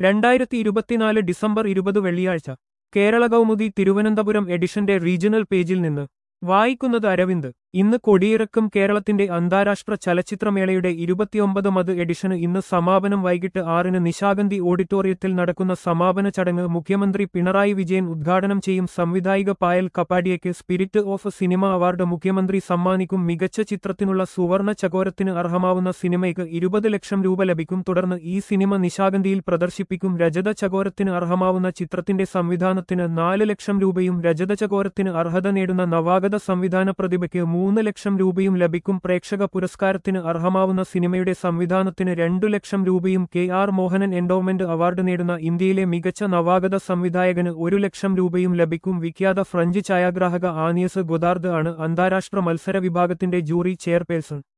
രണ്ടായിരത്തി ഇരുപത്തിനാല് ഡിസംബർ ഇരുപത് വെള്ളിയാഴ്ച കേരള കൗമുദി തിരുവനന്തപുരം എഡിഷന്റെ റീജിയണൽ പേജിൽ നിന്ന് വായിക്കുന്നത് അരവിന്ദ് ഇന്ന് കൊടിയിറക്കും കേരളത്തിന്റെ അന്താരാഷ്ട്ര ചലച്ചിത്രമേളയുടെ ഇരുപത്തിയൊമ്പത് മത് എഡിഷന് ഇന്ന് സമാപനം വൈകിട്ട് ആറിന് നിശാഗന്ധി ഓഡിറ്റോറിയത്തിൽ നടക്കുന്ന സമാപന ചടങ്ങ് മുഖ്യമന്ത്രി പിണറായി വിജയൻ ഉദ്ഘാടനം ചെയ്യും സംവിധായിക പായൽ കപ്പാഡിയയ്ക്ക് സ്പിരിറ്റ് ഓഫ് സിനിമ അവാർഡ് മുഖ്യമന്ത്രി സമ്മാനിക്കും മികച്ച ചിത്രത്തിനുള്ള സുവർണ ചകോരത്തിന് അർഹമാവുന്ന സിനിമയ്ക്ക് ഇരുപത് ലക്ഷം രൂപ ലഭിക്കും തുടർന്ന് ഈ സിനിമ നിശാഗന്ധിയിൽ പ്രദർശിപ്പിക്കും രജത ചകോരത്തിന് അർഹമാവുന്ന ചിത്രത്തിന്റെ സംവിധാനത്തിന് നാല് ലക്ഷം രൂപയും രജത ചകോരത്തിന് അർഹത നേടുന്ന നവാഗത സംവിധാന പ്രതിഭയ്ക്ക് മൂന്ന് ലക്ഷം രൂപയും ലഭിക്കും പ്രേക്ഷക പുരസ്കാരത്തിന് അർഹമാവുന്ന സിനിമയുടെ സംവിധാനത്തിന് രണ്ടു ലക്ഷം രൂപയും K R Mohanan endowment award നേടുന്ന ഇന്ത്യയിലെ മികച്ച നവാഗത സംവിധായകന് ഒരു ലക്ഷം രൂപയും ലഭിക്കും വിഖ്യാത ഫ്രഞ്ച് ഛായാഗ്രാഹക ആനിയസ് ഗൊദാർദ് ആണ് അന്താരാഷ്ട്ര മത്സര വിഭാഗത്തിന്റെ ജൂറി ചെയർപേഴ്സൺ